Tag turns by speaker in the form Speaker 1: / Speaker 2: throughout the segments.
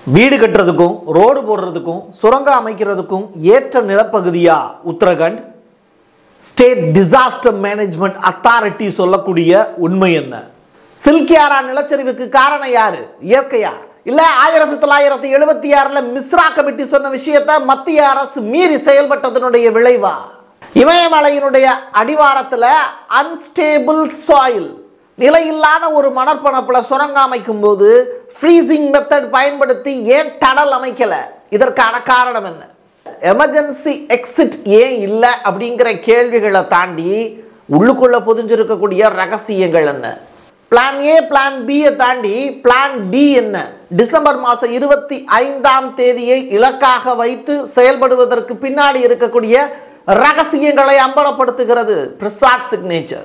Speaker 1: வீடு கட்டுறதுக்கும் ரோடு போடுறதுக்கும் சுரங்கம் அமைக்கிறதுக்கும் ஏற்ற நிலப்பகுதியா Uttarakhand state disaster management authority சொல்லக்கூடிய உண்மை என்ன சில்கியாரா நிலச்சரிவுக்கு காரணம் யாரு இயற்கையா இல்ல ஆயிரத்தி தொள்ளாயிரத்தி எழுபத்தி ஆறுல மிஸ்ரா கமிட்டி சொன்ன விஷயத்தை மத்திய அரசு மீறி செயல்பட்டதனுடைய விளைவா இமயமலையினுடைய அடிவாரத்துல அன்ஸ்டேபிள் சாயில் நிலையில்லாத ஒரு மணற்பரப்பில் சுரங்கம் அமைக்கும் போது ஃப்ரீசிங் மெத்தட் பயன்படுத்தி ஏன் டனல் அமைக்கல இதற்கான காரணம் என்ன எமர்ஜென்சி எக்ஸிட் ஏன் இல்லை அப்படிங்கிற கேள்விகளை தாண்டி உள்ளுக்குள்ள புதிஞ்சிருக்கக்கூடிய ரகசியங்கள் என்ன பிளான் ஏ பிளான் பியை தாண்டி பிளான் டி என்ன டிசம்பர் மாதம் இருபத்தி ஐந்தாம் தேதியை இலக்காக வைத்து செயல்படுவதற்கு பின்னாடி இருக்கக்கூடிய ரகசியங்களை அம்பலப்படுத்துகிறது பிரசாத் சிக்னேச்சர்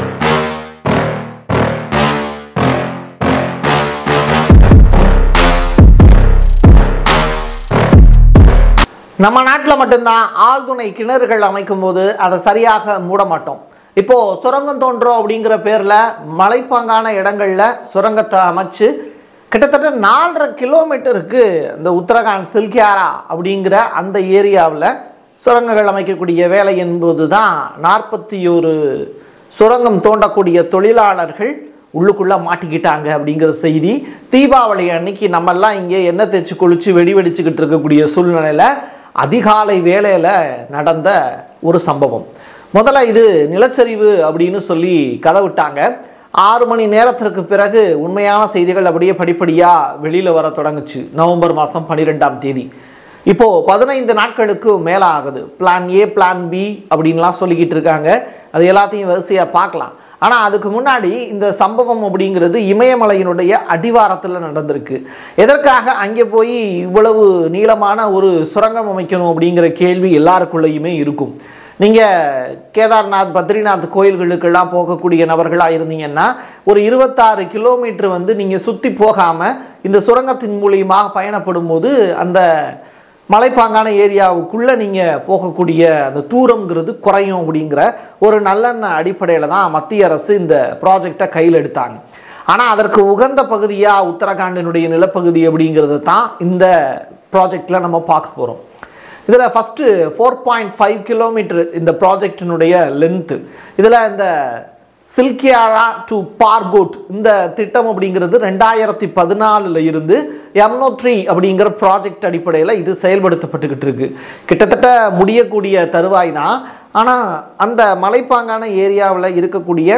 Speaker 1: நம்ம நாட்டில் மட்டும்தான் ஆழ்துணை கிணறுகள் அமைக்கும் போது அதை சரியாக மூட மாட்டோம் இப்போ சுரங்கம் தோன்றோம் அப்படிங்கிற பேரில் மலைப்பாங்கான இடங்கள்ல சுரங்கத்தை அமைச்சு கிட்டத்தட்ட நாலரை கிலோமீட்டருக்கு இந்த உத்தரகாண்ட் சில்கியாரா அப்படிங்கிற அந்த ஏரியாவில் சுரங்கங்கள் அமைக்கக்கூடிய வேலை என்பது தான் நாற்பத்தி ஒரு சுரங்கம் தோண்டக்கூடிய தொழிலாளர்கள் உள்ளுக்குள்ள மாட்டிக்கிட்டாங்க அப்படிங்கிற செய்தி தீபாவளி அன்னைக்கு நம்மெல்லாம் இங்கே எண்ணெய் தேய்ச்சி குளிச்சு வெடி வெடிச்சுக்கிட்டு இருக்கக்கூடிய சூழ்நிலையில் அதிகாலை வேளையில் நடந்த ஒரு சம்பவம் முதல்ல இது நிலச்சரிவு அப்படின்னு சொல்லி கதை விட்டாங்க ஆறு மணி நேரத்திற்கு பிறகு உண்மையான செய்திகள் அப்படியே படிப்படியாக வெளியில் வர தொடங்குச்சு நவம்பர் மாதம் பன்னிரெண்டாம் தேதி இப்போ பதினைந்து நாட்களுக்கு மேலே ஆகுது பிளான் ஏ பிளான் பி அப்படின்லாம் சொல்லிக்கிட்டு இருக்காங்க அது எல்லாத்தையும் வரிசையாக பார்க்கலாம் ஆனால் அதுக்கு முன்னாடி இந்த சம்பவம் அப்படிங்கிறது இமயமலையினுடைய அடிவாரத்தில் நடந்திருக்கு எதற்காக அங்கே போய் இவ்வளவு நீளமான ஒரு சுரங்கம் அமைக்கணும் அப்படிங்கிற கேள்வி எல்லாருக்குள்ளேயுமே இருக்கும் நீங்கள் கேதார்நாத் பத்ரிநாத் கோயில்களுக்கெல்லாம் போகக்கூடிய நபர்களாக இருந்தீங்கன்னா ஒரு இருபத்தாறு கிலோமீட்டர் வந்து நீங்கள் சுற்றி போகாமல் இந்த சுரங்கத்தின் மூலியமாக பயணப்படும் போது அந்த மலைப்பாங்கான ஏரியாவுக்குள்ளே நீங்கள் போகக்கூடிய அந்த தூரம்ங்கிறது குறையும் அப்படிங்கிற ஒரு நல்லெண்ண அடிப்படையில் தான் மத்திய அரசு இந்த ப்ராஜெக்டை கையில் எடுத்தாங்க ஆனால் அதற்கு உகந்த பகுதியாக உத்தரகாண்டினுடைய நிலப்பகுதி அப்படிங்கிறது தான் இந்த ப்ராஜெக்டில் நம்ம பார்க்க போகிறோம் இதில் first four point five kilometre இந்த ப்ராஜெக்டினுடைய லென்த்து இதில் இந்த சில்கியாரா டு பார்கோட் இந்த திட்டம் அப்படிங்கிறது ரெண்டாயிரத்தி பதினாலில் இருந்து எம்னோ த்ரீ அப்படிங்கிற ப்ராஜெக்ட் அடிப்படையில் இது செயல்படுத்தப்பட்டுக்கிட்டு இருக்கு கிட்டத்தட்ட முடியக்கூடிய தருவாய் தான் ஆனால் அந்த மலைப்பாங்கான ஏரியாவில் இருக்கக்கூடிய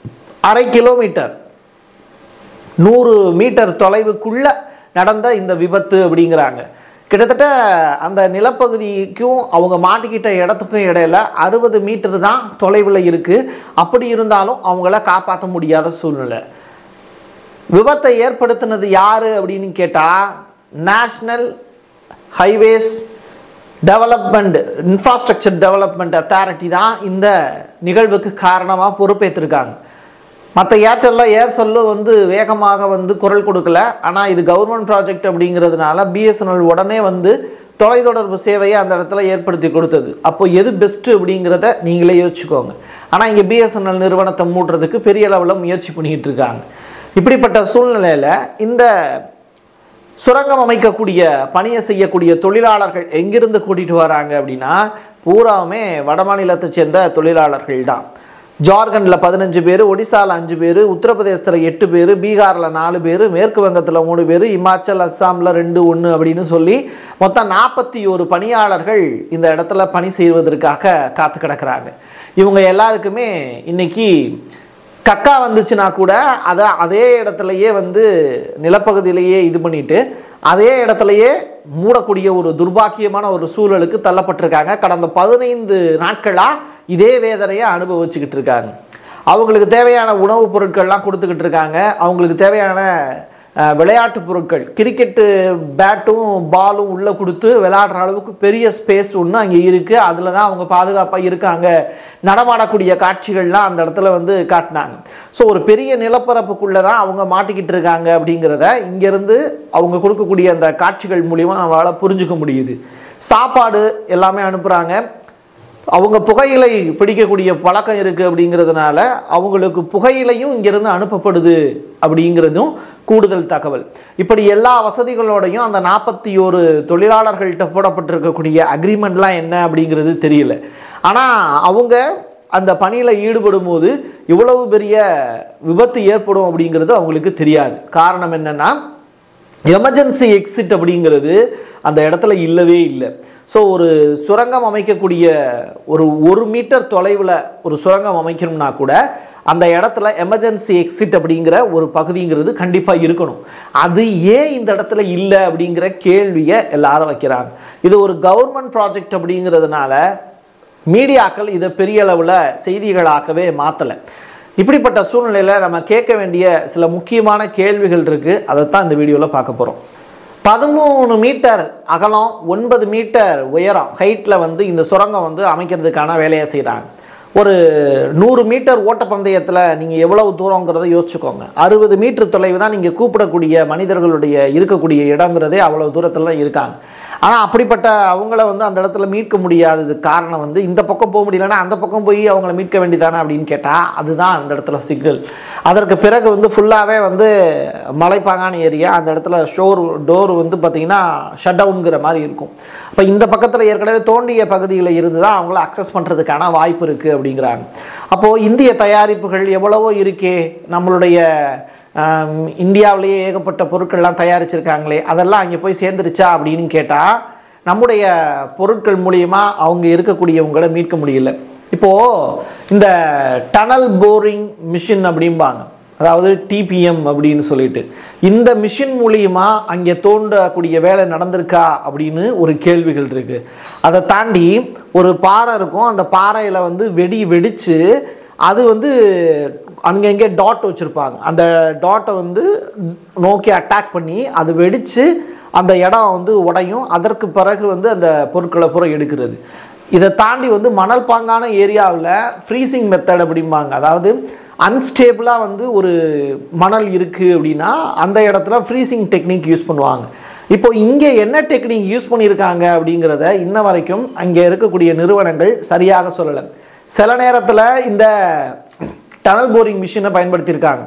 Speaker 1: அரை கிலோமீட்டர் நூறு மீட்டர் தொலைவுக்குள்ள நடந்த இந்த விபத்து அப்படிங்கிறாங்க கிட்டத்தட்ட அந்த நிலப்பகுதிக்கும் அவங்க மாட்டிக்கிட்ட இடத்துக்கும் இடையில அறுபது மீட்டர் தான் தொலைவில் இருக்குது அப்படி இருந்தாலும் அவங்கள காப்பாற்ற முடியாத சூழ்நிலை விபத்தை ஏற்படுத்தினது யார் அப்படின்னு கேட்டால் national highways development infrastructure development authority தான் இந்த நிகழ்வுக்கு காரணமாக பொறுப்பேற்றிருக்காங்க மற்ற ஏர்டெல்லில் ஏர்செல்லு வந்து வேகமாக வந்து குரல் கொடுக்கல ஆனால் இது கவர்மெண்ட் ப்ராஜெக்ட் அப்படிங்கிறதுனால பிஎஸ்என்எல் உடனே வந்து தொலைத்தொடர்பு சேவையை அந்த இடத்துல ஏற்படுத்தி கொடுத்தது அப்போ எது பெஸ்ட்டு அப்படிங்கிறத நீங்களே யோசிச்சுக்கோங்க ஆனால் இங்கே பிஎஸ்என்எல் நிறுவனத்தை மூடுறதுக்கு பெரிய அளவில் முயற்சி பண்ணிக்கிட்டு இருக்காங்க இப்படிப்பட்ட சூழ்நிலையில் இந்த சுரங்கம் அமைக்கக்கூடிய பணியை செய்யக்கூடிய தொழிலாளர்கள் எங்கிருந்து கூட்டிகிட்டு வராங்க அப்படின்னா பூராவுமே வடமாநிலத்தை சேர்ந்த தொழிலாளர்கள் தான் ஜார்க்கண்டில் பதினஞ்சு பேர் ஒடிசாவில் அஞ்சு பேர் உத்தரப்பிரதேசத்தில் எட்டு பேர் பீகாரில் நாலு பேர் மேற்கு வங்கத்தில் மூணு பேர் இமாச்சல் அஸ்ஸாமில் ரெண்டு ஒன்று அப்படின்னு சொல்லி மொத்தம் நாற்பத்தி ஒரு பணியாளர்கள் இந்த இடத்துல பணி செய்வதற்காக காத்து கிடக்கிறாங்க இவங்க எல்லாருக்குமே இன்னைக்கு கக்கா வந்துச்சுன்னா கூட அதை அதே இடத்துலையே வந்து நிலப்பகுதியிலேயே இது பண்ணிட்டு அதே இடத்துலையே மூடக்கூடிய ஒரு துர்பாக்கியமான ஒரு சூழலுக்கு தள்ளப்பட்டிருக்காங்க கடந்த பதினைந்து நாட்களாக இதே வேதனையை அனுபவிச்சுக்கிட்டு இருக்காங்க அவங்களுக்கு தேவையான உணவுப் பொருட்கள்லாம் கொடுத்துக்கிட்டு இருக்காங்க அவங்களுக்கு தேவையான அஹ், விளையாட்டு பொருட்கள் கிரிக்கெட்டு பேட்டும் பாலும் உள்ளே கொடுத்து விளையாடுற அளவுக்கு பெரிய ஸ்பேஸ் ஒன்று அங்கே இருக்குது அதில் தான் அவங்க பாதுகாப்பாக இருக்காங்க நடமாடக்கூடிய காட்சிகள்லாம் அந்த இடத்துல வந்து காட்டினாங்க ஸோ ஒரு பெரிய நிலப்பரப்புக்குள்ளே தான் அவங்க மாட்டிக்கிட்டு இருக்காங்க அப்படிங்கிறத இங்கேருந்து அவங்க கொடுக்கக்கூடிய அந்த காட்சிகள் மூலிமா நம்மளால் புரிஞ்சுக்க முடியுது சாப்பாடு எல்லாமே அனுப்புகிறாங்க அவங்க புகையிலை பிடிக்கக்கூடிய பழக்கம் இருக்குது அப்படிங்கிறதுனால அவங்களுக்கு புகையிலையும் இங்கிருந்து அனுப்பப்படுது அப்படிங்கிறதும் கூடுதல் தகவல் இப்படி எல்லா வசதிகளோடையும் அந்த நாற்பத்தி ஒரு தொழிலாளர்கள்ட்ட போடப்பட்டிருக்கக்கூடிய அக்ரிமெண்ட்லாம் என்ன அப்படிங்கிறது தெரியல ஆனால் அவங்க அந்த பணியில் ஈடுபடும் போது இவ்வளவு பெரிய விபத்து ஏற்படும் அப்படிங்கிறது அவங்களுக்கு தெரியாது காரணம் என்னன்னா எமர்ஜென்சி எக்ஸிட் அப்படிங்கிறது அந்த இடத்துல இல்லவே இல்லை ஸோ ஒரு சுரங்கம் அமைக்கக்கூடிய ஒரு ஒரு மீட்டர் தொலைவில் ஒரு சுரங்கம் அமைக்கணும்னா கூட அந்த இடத்துல எமர்ஜென்சி எக்ஸிட் அப்படிங்கிற ஒரு பகுதிங்கிறது கண்டிப்பாக இருக்கணும் அது ஏன் இந்த இடத்துல இல்லை அப்படிங்கிற கேள்வியை எல்லாரும் வைக்கிறாங்க இது ஒரு கவர்மெண்ட் ப்ராஜெக்ட் அப்படிங்கிறதுனால மீடியாக்கள் இதை பெரிய அளவில் செய்திகளாகவே மாற்றலை இப்படிப்பட்ட சூழ்நிலையில் நம்ம கேட்க வேண்டிய சில முக்கியமான கேள்விகள் இருக்குது அதைத்தான் இந்த வீடியோவில் பார்க்க போகிறோம் பதிமூணு மீட்டர் அகலம் ஒன்பது மீட்டர் உயரம் ஹைட்டில் வந்து இந்த சுரங்கம் வந்து அமைக்கிறதுக்கான வேலையை செய்கிறாங்க ஒரு நூறு மீட்டர் ஓட்டப்பந்தயத்தில் நீங்கள் எவ்வளவு தூரங்கிறத யோசிச்சுக்கோங்க அறுபது மீட்டர் தொலைவு தான் நீங்கள் கூப்பிடக்கூடிய மனிதர்களுடைய இருக்கக்கூடிய இடங்கிறதே அவ்வளவு தூரத்தில் தான் இருக்காங்க ஆனால் அப்படிப்பட்ட அவங்கள வந்து அந்த இடத்துல மீட்க முடியாததுக்கு காரணம் வந்து இந்த பக்கம் போக முடியலன்னா அந்த பக்கம் போய் அவங்கள மீட்க வேண்டியதானே அப்படின்னு கேட்டால் அதுதான் அந்த இடத்துல சிக்கல் அதற்கு பிறகு வந்து ஃபுல்லாகவே வந்து மலைப்பாங்கான ஏரியா அந்த இடத்துல ஷோர் டோர் வந்து பார்த்திங்கன்னா ஷட் டவுனுங்கிற மாதிரி இருக்கும் அப்போ இந்த பக்கத்தில் ஏற்கனவே தோண்டிய பகுதியில் இருந்து தான் அவங்கள அக்சஸ் பண்ணுறதுக்கான வாய்ப்பு இருக்குது அப்படிங்கிறாங்க அப்போது இந்திய தயாரிப்புகள் எவ்வளவோ இருக்கே நம்மளுடைய ஆம், இந்தியாவிலேயே ஏகப்பட்ட பொருட்கள்லாம் தயாரிச்சிருக்காங்களே அதெல்லாம் அங்கே போய் சேர்ந்துருச்சா அப்படின்னு கேட்டால் நம்முடைய பொருட்கள் மூலியமா அவங்க இருக்கக்கூடியவங்களை மீட்க முடியல இப்போது இந்த டனல் போரிங் மிஷின் அப்படிம்பாங்க அதாவது டிபிஎம் அப்படின்னு சொல்லிட்டு இந்த மிஷின் மூலியமா அங்கே தோண்டக்கூடிய வேலை நடந்திருக்கா அப்படின்னு ஒரு கேள்விகள் இருக்கு அதை தாண்டி ஒரு பாறை இருக்கும் அந்த பாறையில் வந்து வெடி வெடிச்சு அது வந்து அங்கங்கே டாட் வச்சுருப்பாங்க அந்த டாட்டை வந்து நோக்கி அட்டாக் பண்ணி அது வெடித்து அந்த இடம் வந்து உடையும் அதற்கு பிறகு வந்து அந்த பொருட்களை பூரா எடுக்கிறது இதை தாண்டி வந்து மணல் பாங்கான ஏரியாவில் ஃப்ரீசிங் மெத்தட் அப்படிம்பாங்க அதாவது அன்ஸ்டேபிளாக வந்து ஒரு மணல் இருக்குது அப்படின்னா அந்த இடத்துல ஃப்ரீசிங் டெக்னிக் யூஸ் பண்ணுவாங்க இப்போ இங்கே என்ன டெக்னிக் யூஸ் பண்ணியிருக்காங்க அப்படிங்கிறத இன்ன வரைக்கும் அங்கே இருக்கக்கூடிய நிறுவனங்கள் சரியாக சொல்லலை சில நேரத்தில் இந்த டனல் போரிங் மிஷினை பயன்படுத்தியிருக்காங்க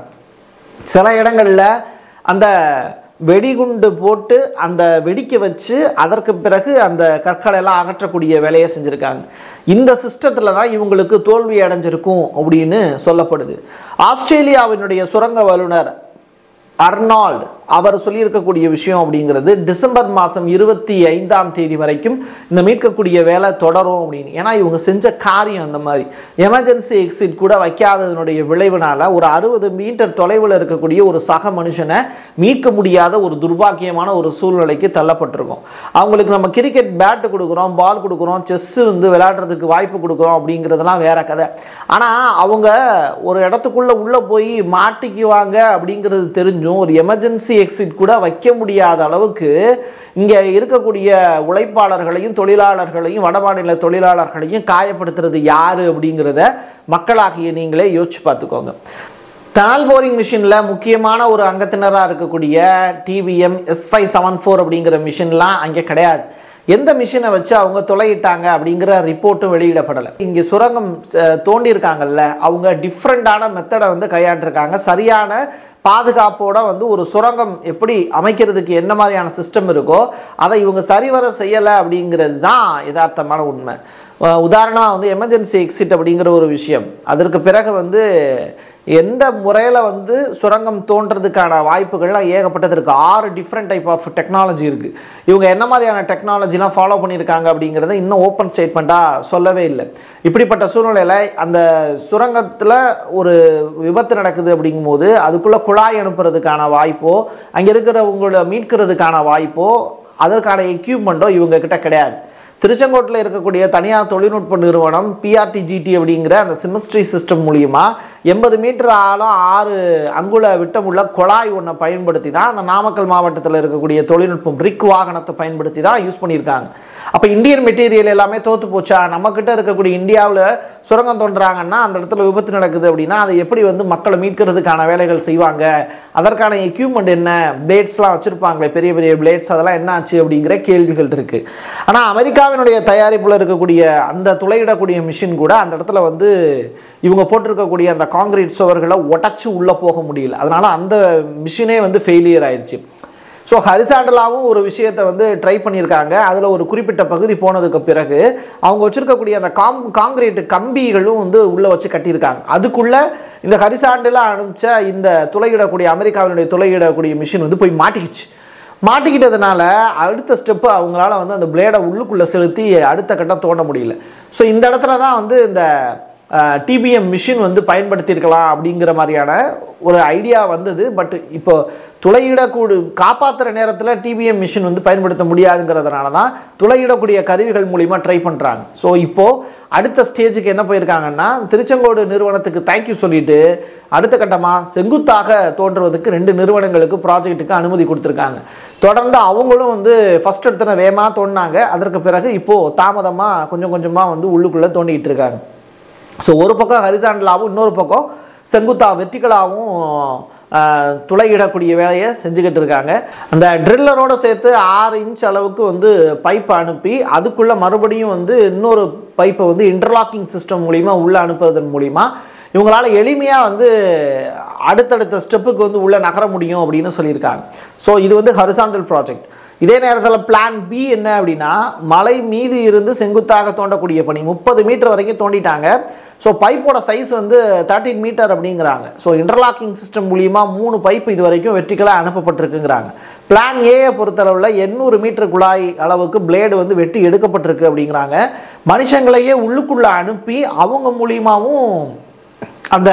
Speaker 1: சில இடங்களில் அந்த வெடிகுண்டு போட்டு அந்த வெடிக்க வச்சு அதற்கு பிறகு அந்த கற்களை எல்லாம் அகற்றக்கூடிய வேலையை செஞ்சுருக்காங்க இந்த சிஸ்டத்தில் தான் இவங்களுக்கு தோல்வி அடைஞ்சிருக்கும் அப்படின்னு சொல்லப்படுது ஆஸ்திரேலியாவினுடைய சுரங்க வல்லுனர் அர்னால்ட் அவர் சொல்லியிருக்கக்கூடிய விஷயம் அப்படிங்கிறது டிசம்பர் மாதம் இருபத்தி ஐந்தாம் தேதி வரைக்கும் இந்த மீட்கக்கூடிய வேலை தொடரும் அப்படின்னு ஏன்னா இவங்க செஞ்ச காரியம் அந்த மாதிரி எமர்ஜென்சி எக்ஸிட் கூட வைக்காததனுடைய விளைவுனால ஒரு அறுபது மீட்டர் தொலைவில் இருக்கக்கூடிய ஒரு சக மனுஷனை மீட்க முடியாத ஒரு துர்பாக்கியமான ஒரு சூழ்நிலைக்கு தள்ளப்பட்டிருக்கும் அவங்களுக்கு நம்ம கிரிக்கெட் பேட்டு கொடுக்குறோம் பால் கொடுக்குறோம் செஸ்ஸு வந்து விளையாடுறதுக்கு வாய்ப்பு கொடுக்குறோம் அப்படிங்கிறதெல்லாம் வேற கதை ஆனால் அவங்க ஒரு இடத்துக்குள்ளே உள்ளே போய் மாட்டிக்குவாங்க அப்படிங்கிறது தெரிஞ்சும் ஒரு எமர்ஜென்சி எக்ஸிட் கூட வைக்க முடியாத அளவுக்கு இங்கே இருக்கக்கூடிய உழைப்பாளர்களையும் தொழிலாளர்களையும் வடமாநில தொழிலாளர்களையும் காயப்படுத்துறது யாரு அப்படிங்கிறத மக்களாகிய நீங்களே யோசிச்சு பார்த்துக்கோங்க டனல் போரிங் மிஷினில் முக்கியமான ஒரு அங்கத்தினராக இருக்கக்கூடிய TVM S five seven four அப்படிங்கிற மிஷின்லாம் அங்கே கிடையாது எந்த மிஷினை வச்சு அவங்க தொலையிட்டாங்க அப்படிங்கிற ரிப்போர்ட்டும் வெளியிடப்படலை இங்கே சுரங்கம் அஹ், தோண்டியிருக்காங்கல்ல அவங்க டிஃப்ரெண்ட்டான மெத்தடை வந்து கையாண்டிருக்காங்க சரியான பாதுகாப்போட வந்து ஒரு சுரங்கம் எப்படி அமைக்கிறதுக்கு என்ன மாதிரியான சிஸ்டம் இருக்கோ அதை இவங்க சரிவர செய்யலை அப்படிங்கிறது தான் யதார்த்தமான உண்மை உதாரணமாக வந்து எமர்ஜென்சி எக்ஸிட் அப்படிங்கிற ஒரு விஷயம் அதற்கு பிறகு வந்து எந்த முறையில் வந்து சுரங்கம் தோன்றதுக்கான வாய்ப்புகள்லாம் ஏகப்பட்டது இருக்குது ஆறு டிஃப்ரெண்ட் டைப் ஆஃப் டெக்னாலஜி இருக்குது இவங்க என்ன மாதிரியான டெக்னாலஜிலாம் ஃபாலோ பண்ணியிருக்காங்க அப்படிங்கிறத இன்னும் ஓப்பன் ஸ்டேட்மெண்ட்டாக சொல்லவே இல்லை இப்படிப்பட்ட சூழ்நிலையில் அந்த சுரங்கத்தில் ஒரு விபத்து நடக்குது அப்படிங்கும்போது அதுக்குள்ளே குழாய் அனுப்புறதுக்கான வாய்ப்போ அங்கே இருக்கிறவங்கள மீட்கிறதுக்கான வாய்ப்போ அதற்கான எக்யூப்மெண்ட்டோ இவங்க கிட்ட கிடையாது திருச்செங்கோட்டில் இருக்கக்கூடிய தனியார் தொழில்நுட்ப நிறுவனம் பிஆர்டிஜிடி அப்படிங்கிற அந்த சிமிஸ்ட்ரி சிஸ்டம் மூலியமா எண்பது மீட்டர் ஆழம் ஆறு அங்குல விட்டமுள்ள குழாய் ஒன்றை பயன்படுத்தி தான் அந்த நாமக்கல் மாவட்டத்தில் இருக்கக்கூடிய தொழில்நுட்பம் ரிக் வாகனத்தை பயன்படுத்தி தான் யூஸ் பண்ணியிருக்காங்க அப்போ இந்தியன் மெட்டீரியல் எல்லாமே தோத்து போச்சா நம்மக்கிட்ட இருக்கக்கூடிய இந்தியாவில் சுரங்கம் தோன்றாங்கன்னா அந்த இடத்துல விபத்து நடக்குது அப்படின்னா அதை எப்படி வந்து மக்களை மீட்கிறதுக்கான வேலைகள் செய்வாங்க அதற்கான எக்யூப்மெண்ட் என்ன பிளேட்ஸ்லாம் வச்சுருப்பாங்களே பெரிய பெரிய பிளேட்ஸ் அதெல்லாம் என்ன ஆச்சு அப்படிங்கிற கேள்விகள் இருக்குது ஆனால் அமெரிக்காவினுடைய தயாரிப்பில் இருக்கக்கூடிய அந்த துளையிடக்கூடிய மிஷின் கூட அந்த இடத்துல வந்து இவங்க போட்டிருக்கக்கூடிய அந்த காங்கிரீட் சுவர்களை உடச்சி உள்ளே போக முடியல அதனால அந்த மிஷினே வந்து ஃபெயிலியர் ஆயிடுச்சு ஸோ ஹரிசாண்டலாவும் ஒரு விஷயத்தை வந்து ட்ரை பண்ணியிருக்காங்க அதில் ஒரு குறிப்பிட்ட பகுதி போனதுக்கு பிறகு அவங்க வச்சிருக்கக்கூடிய அந்த காம் காங்கிரீட் கம்பிகளும் வந்து உள்ளே வச்சு கட்டியிருக்காங்க அதுக்குள்ள இந்த ஹரிசாண்டலாக அனுப்பிச்ச இந்த துளையிடக்கூடிய அமெரிக்காவினுடைய துளையிடக்கூடிய மிஷின் வந்து போய் மாட்டிக்கிச்சு மாட்டிக்கிட்டதுனால அடுத்த ஸ்டெப்பு அவங்களால வந்து அந்த பிளேடை உள்ளுக்குள்ளே செலுத்தி அடுத்த கட்டம் தோண்ட முடியல ஸோ இந்த இடத்துல தான் வந்து இந்த டிபிஎம் மிஷின் வந்து பயன்படுத்தியிருக்கலாம் அப்படிங்கிற மாதிரியான ஒரு ஐடியா வந்தது பட் இப்போ துளையிடக்கூடு காப்பாற்றுற நேரத்தில் டிபிஎம் மிஷின் வந்து பயன்படுத்த முடியாதுங்கிறதுனால தான் துளையிடக்கூடிய கருவிகள் மூலிமா ட்ரை பண்ணுறாங்க ஸோ இப்போது அடுத்த ஸ்டேஜுக்கு என்ன போயிருக்காங்கன்னா திருச்செங்கோடு நிறுவனத்துக்கு தேங்க்யூ சொல்லிட்டு அடுத்த கட்டமாக செங்குத்தாக தோன்றுவதற்கு ரெண்டு நிறுவனங்களுக்கு ப்ராஜெக்ட்டுக்கு அனுமதி கொடுத்துருக்காங்க தொடர்ந்து அவங்களும் வந்து ஃபஸ்ட் எடுத்தன வேகமாக தோண்டினாங்க அதற்கு பிறகு இப்போது தாமதமாக கொஞ்சம் கொஞ்சமாக வந்து உள்ளுக்குள்ளே தோண்டிக்கிட்டு இருக்காங்க ஸோ ஒரு பக்கம் ஹரிசாண்டலாகவும் இன்னொரு பக்கம் செங்குத்தா வெர்டிகலாகவும் துளையிடக்கூடிய வேலையை செஞ்சுக்கிட்டு இருக்காங்க அந்த ட்ரில்லரோட சேர்த்து ஆறு இன்ச் அளவுக்கு வந்து பைப் அனுப்பி அதுக்குள்ளே மறுபடியும் வந்து இன்னொரு பைப்பை வந்து இன்டர்லாக்கிங் சிஸ்டம் மூலிமா உள்ளே அனுப்புவதன் மூலிமா இவங்களால எளிமையாக வந்து அடுத்தடுத்த ஸ்டெப்புக்கு வந்து உள்ளே நகர முடியும் அப்படின்னு சொல்லியிருக்காங்க ஸோ இது வந்து ஹரிசாண்டல் ப்ராஜெக்ட் இதே நேரத்தில் பிளான் பி என்ன அப்படின்னா மலை மீது இருந்து செங்குத்தாக தோண்டக்கூடிய பணி முப்பது மீட்டர் வரைக்கும் தோண்டிட்டாங்க ஸோ பைப்போட சைஸ் வந்து தேர்ட்டின் மீட்டர் அப்படிங்கிறாங்க ஸோ இன்டர்லாக்கிங் சிஸ்டம் மூலியமா மூணு பைப் இது வரைக்கும் வெற்றிகளாக அனுப்பப்பட்டிருக்குங்கிறாங்க பிளான் ஏயை பொறுத்தளவில் எண்ணூறு மீட்டர் குழாய் அளவுக்கு பிளேடு வந்து வெட்டி எடுக்கப்பட்டிருக்கு அப்படிங்கிறாங்க மனுஷங்களையே உள்ளுக்குள்ளே அனுப்பி அவங்க மூலியமாகவும் அந்த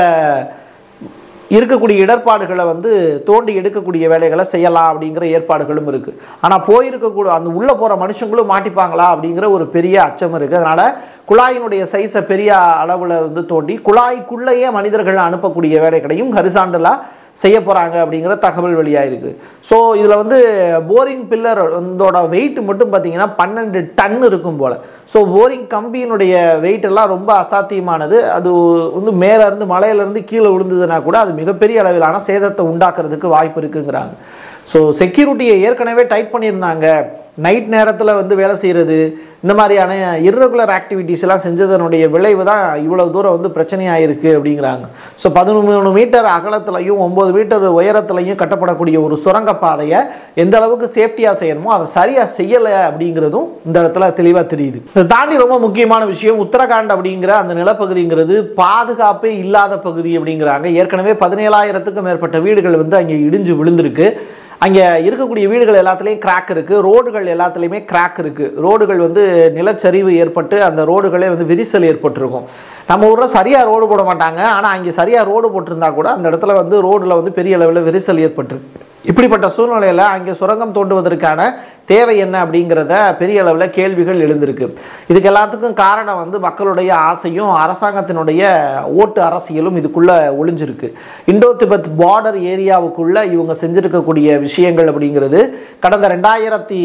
Speaker 1: இருக்கக்கூடிய இடர்பாடுகளை வந்து தோண்டி எடுக்கக்கூடிய வேலைகளை செய்யலாம் அப்படிங்கிற ஏற்பாடுகளும் இருக்குது ஆனால் போயிருக்கக்கூடிய அந்த உள்ளே போகிற மனுஷங்களும் மாட்டிப்பாங்களா அப்படிங்கிற ஒரு பெரிய அச்சம் இருக்குது அதனால் குழாயினுடைய சைஸை பெரிய அளவில் வந்து தோண்டி குழாய்க்குள்ளேயே மனிதர்கள் அனுப்பக்கூடிய வேலைகளையும் ஹரிசாண்டலாக செய்ய போகிறாங்க அப்படிங்கிற தகவல் வெளியாயிருக்கு ஸோ இதில் வந்து போரிங் பில்லர் இதோட வெயிட் மட்டும் பார்த்தீங்கன்னா பன்னெண்டு டன் இருக்கும் போல் ஸோ போரிங் கம்பியினுடைய வெயிட் எல்லாம் ரொம்ப அசாத்தியமானது அது வந்து மேலேருந்து மலையிலேருந்து கீழே விழுந்ததுன்னா கூட அது மிகப்பெரிய அளவிலான சேதத்தை உண்டாக்குறதுக்கு வாய்ப்பு இருக்குங்கிறாங்க ஸோ செக்யூரிட்டியை ஏற்கனவே டைட் பண்ணியிருந்தாங்க நைட் நேரத்தில் வந்து வேலை செய்கிறது இந்த மாதிரியான இர்ரெகுலர் ஆக்டிவிட்டீஸ் எல்லாம் செஞ்சதனுடைய விளைவு தான் இவ்வளவு தூரம் வந்து பிரச்சனையாக இருக்குது அப்படிங்கிறாங்க ஸோ பதினொன்று மீட்டர் அகலத்துலையும் ஒம்பது மீட்டர் உயரத்துலையும் கட்டப்படக்கூடிய ஒரு சுரங்கப்பாதையை எந்த அளவுக்கு சேஃப்டியாக செய்யணுமோ அதை சரியாக செய்யலை அப்படிங்கிறதும் இந்த இடத்துல தெளிவாக தெரியுது இதை தாண்டி ரொம்ப முக்கியமான விஷயம் உத்தரகாண்ட் அப்படிங்கிற அந்த நிலப்பகுதிங்கிறது பாதுகாப்பே இல்லாத பகுதி அப்படிங்கிறாங்க ஏற்கனவே பதினேழாயிரத்துக்கும் மேற்பட்ட வீடுகள் வந்து அங்கே இடிஞ்சு விழுந்திருக்கு அங்கே இருக்கக்கூடிய வீடுகள் எல்லாத்துலேயும் கிராக் இருக்குது ரோடுகள் எல்லாத்துலேயுமே கிராக் இருக்குது ரோடுகள் வந்து நிலச்சரிவு ஏற்பட்டு அந்த ரோடுகளே வந்து விரிசல் ஏற்பட்டிருக்கும் நம்ம ஊரில் சரியாக ரோடு போட மாட்டாங்க ஆனால் அங்கே சரியாக ரோடு போட்டிருந்தா கூட அந்த இடத்துல வந்து ரோடில் வந்து பெரிய அளவில் விரிசல் ஏற்பட்டிருக்கு இப்படிப்பட்ட சூழ்நிலையில் அங்கே சுரங்கம் தோண்டுவதற்கான தேவை என்ன அப்படிங்கிறத பெரிய அளவில் கேள்விகள் எழுந்திருக்கு இதுக்கு எல்லாத்துக்கும் காரணம் வந்து மக்களுடைய ஆசையும் அரசாங்கத்தினுடைய ஓட்டு அரசியலும் இதுக்குள்ளே ஒளிஞ்சிருக்கு இண்டோ திபெத் பார்டர் ஏரியாவுக்குள்ள இவங்க செஞ்சிருக்கக்கூடிய விஷயங்கள் அப்படிங்கிறது கடந்த ரெண்டாயிரத்தி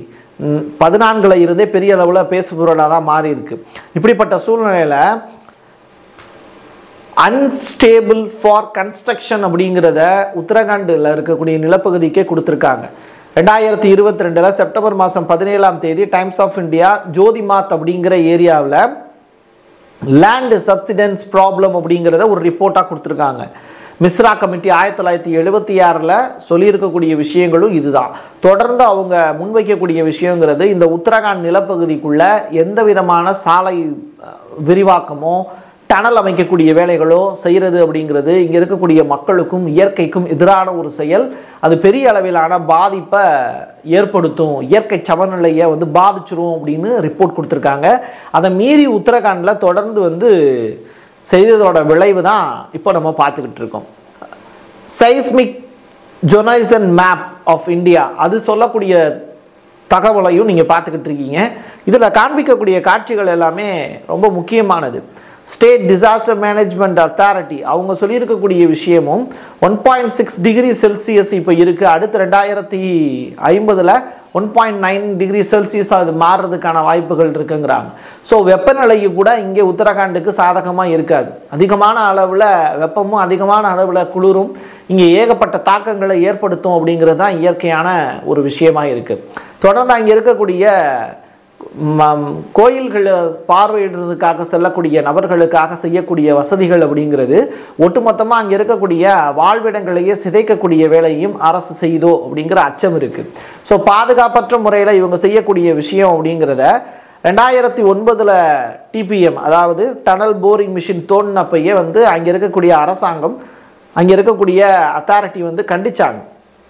Speaker 1: பதினான்குல இருந்தே பெரிய அளவில் பேசுபொருளாக தான் மாறி இருக்கு இப்படிப்பட்ட சூழ்நிலையில் அன்ஸ்டேபிள் ஃபார் கன்ஸ்ட்ரக்ஷன் அப்படிங்கிறத உத்தரகாண்டில் இருக்கக்கூடிய நிலப்பகுதிக்கே கொடுத்துருக்காங்க ரெண்டாயிரத்தி இருபத்தி ரெண்டில் செப்டம்பர் மாதம் பதினேழாம் தேதி டைம்ஸ் ஆஃப் இந்தியா ஜோதிமாத் அப்படிங்கிற ஏரியாவில் லேண்ட் சப்சிடன்ஸ் ப்ராப்ளம் அப்படிங்கிறத ஒரு ரிப்போர்ட்டாக கொடுத்துருக்காங்க மிஸ்ரா கமிட்டி ஆயிரத்தி தொள்ளாயிரத்தி எழுபத்தி ஆறில் சொல்லியிருக்கக்கூடிய விஷயங்களும் இதுதான் தொடர்ந்து அவங்க முன்வைக்கக்கூடிய விஷயங்கிறது இந்த உத்தரகாண்ட் நிலப்பகுதிக்குள்ள எந்த விதமான சாலை அஹ், விரிவாக்கமோ டனல் அமைக்கக்கூடிய வேலைகளோ செய்கிறது அப்படிங்கிறது இங்கே இருக்கக்கூடிய மக்களுக்கும் இயற்கைக்கும் எதிரான ஒரு செயல் அது பெரிய அளவிலான பாதிப்பை ஏற்படுத்தும் இயற்கை சமநிலையை வந்து பாதிச்சிரும் அப்படின்னு ரிப்போர்ட் கொடுத்துருக்காங்க அதை மீறி உத்தரகாண்டில் தொடர்ந்து வந்து செய்ததோட விளைவு தான் இப்போ நம்ம பார்த்துக்கிட்டு இருக்கோம் seismic zonation map of India அது சொல்லக்கூடிய தகவலையும் நீங்கள் பார்த்துக்கிட்டு இருக்கீங்க இதில் காண்பிக்கக்கூடிய காட்சிகள் எல்லாமே ரொம்ப முக்கியமானது ஸ்டேட் டிசாஸ்டர் மேனேஜ்மெண்ட் அத்தாரிட்டி அவங்க சொல்லியிருக்கக்கூடிய விஷயமும் one point six degree Celsius இப்போ இருக்குது அடுத்த ரெண்டாயிரத்தி ஐம்பதில் one point nine degree Celsius அது மாறுறதுக்கான வாய்ப்புகள் இருக்குங்கிறாங்க ஸோ வெப்பநிலையும் கூட இங்கே உத்தரகாண்டுக்கு சாதகமாக இருக்காது அதிகமான அளவில் வெப்பமும் அதிகமான அளவில் குளிரும் இங்கே ஏகப்பட்ட தாக்கங்களை ஏற்படுத்தும் அப்படிங்கிறது தான் இயற்கையான ஒரு விஷயமா இருக்குது தொடர்ந்து அங்கே இருக்கக்கூடிய ம- கோயில்களை பார்வையிடுறதுக்காக செல்லக்கூடிய நபர்களுக்காக செய்யக்கூடிய வசதிகள் அப்படிங்கிறது ஒட்டுமொத்தமாக அங்கே இருக்கக்கூடிய வாழ்விடங்களையே சிதைக்கக்கூடிய வேலையும் அரசு செய்தோ அப்படிங்கிற அச்சம் இருக்குது ஸோ பாதுகாப்பற்ற முறையில் இவங்க செய்யக்கூடிய விஷயம் அப்படிங்கிறத ரெண்டாயிரத்தி ஒன்பதில் டிபிஎம் அதாவது டனல் போரிங் மிஷின் தோண்டினப்பையே வந்து அங்கே இருக்கக்கூடிய அரசாங்கம் அங்கே இருக்கக்கூடிய அத்தாரிட்டி வந்து கண்டிச்சாங்க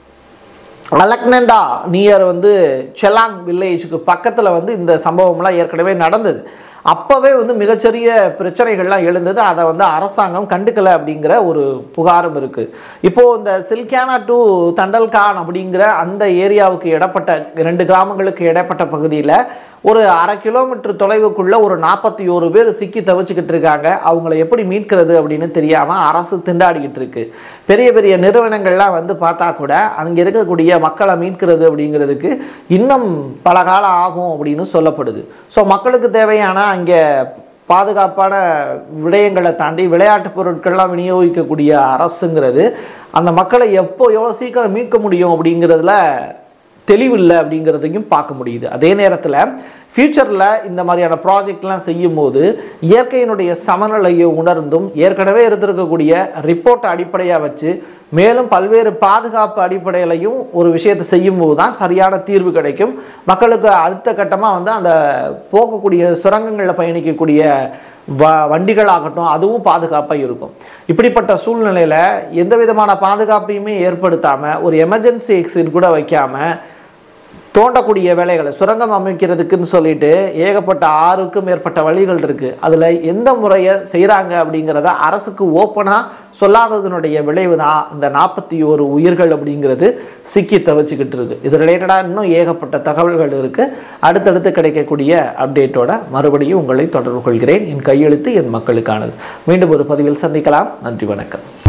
Speaker 1: அலக்னண்டா நியர் வந்து செலாங் வில்லேஜுக்கு பக்கத்தில் வந்து இந்த சம்பவம்லாம் ஏற்கனவே நடந்தது அப்போவே வந்து மிகச்சிறிய பிரச்சனைகள்லாம் எழுந்தது அதை வந்து அரசாங்கம் கண்டுக்கலை அப்படிங்கிற ஒரு புகாரும் இருக்குது இப்போது இந்த சில்கியானா டு தண்டல்கான் அப்படிங்கிற அந்த ஏரியாவுக்கு இடப்பட்ட ரெண்டு கிராமங்களுக்கு இடைப்பட்ட பகுதியில் ஒரு அரை கிலோமீட்டர் தொலைவுக்குள்ள ஒரு நாற்பத்தி ஒரு பேர் சிக்கி தவிச்சுக்கிட்டு இருக்காங்க அவங்கள எப்படி மீட்கிறது அப்படின்னு தெரியாமல் அரசு திண்டாடிக்கிட்டு இருக்கு பெரிய பெரிய நிறுவனங்கள்லாம் வந்து பார்த்தா கூட அங்கே இருக்கக்கூடிய மக்களை மீட்கிறது அப்படிங்கிறதுக்கு இன்னும் பல காலம் ஆகும் அப்படின்னு சொல்லப்படுது ஸோ மக்களுக்கு தேவையான அங்கே பாதுகாப்பான விடயங்களை தாண்டி விளையாட்டு பொருட்கள்லாம் விநியோகிக்கக்கூடிய அரசுங்கிறது அந்த மக்களை எப்போ எவ்வளோ சீக்கிரம் மீட்க முடியும் அப்படிங்கிறதுல தெளிவில்லை அப்படிங்கிறதையும் பார்க்க முடியுது அதே நேரத்தில் ஃப்யூச்சரில் இந்த மாதிரியான ப்ராஜெக்ட்லாம் செய்யும்போது இயற்கையினுடைய சமநிலையை உணர்ந்தும் ஏற்கனவே இருந்திருக்கக்கூடிய ரிப்போர்ட்டை அடிப்படையாக வச்சு மேலும் பல்வேறு பாதுகாப்பு அடிப்படையிலையும் ஒரு விஷயத்தை செய்யும்போது தான் சரியான தீர்வு கிடைக்கும் மக்களுக்கு அடுத்த கட்டமாக வந்து அந்த போகக்கூடிய சுரங்கங்களில் பயணிக்கக்கூடிய வ வண்டிகளாகட்டும் அதுவும் பாதுகாப்பாக இருக்கும் இப்படிப்பட்ட சூழ்நிலையில் எந்த விதமான பாதுகாப்பையுமே ஏற்படுத்தாமல் ஒரு எமர்ஜென்சி எக்ஸிட் கூட வைக்காமல் தோண்டக்கூடிய வேலைகளை சுரங்கம் அமைக்கிறதுக்குன்னு சொல்லிட்டு ஏகப்பட்ட ஆறுக்கும் மேற்பட்ட வழிகள் இருக்குது அதில் எந்த முறையை செய்கிறாங்க அப்படிங்கிறத அரசுக்கு ஓப்பனாக சொல்லாததனுடைய விளைவு தான் இந்த நாற்பத்தி ஒரு உயிர்கள் அப்படிங்கிறது சிக்கி தவிச்சுக்கிட்டு இருக்கு இது ரிலேட்டடாக இன்னும் ஏகப்பட்ட தகவல்கள் இருக்குது அடுத்தடுத்து கிடைக்கக்கூடிய அப்டேட்டோட மறுபடியும் உங்களை தொடர்பு கொள்கிறேன் என் கையெழுத்து என் மக்களுக்கானது மீண்டும் ஒரு பதிவில் சந்திக்கலாம் நன்றி வணக்கம்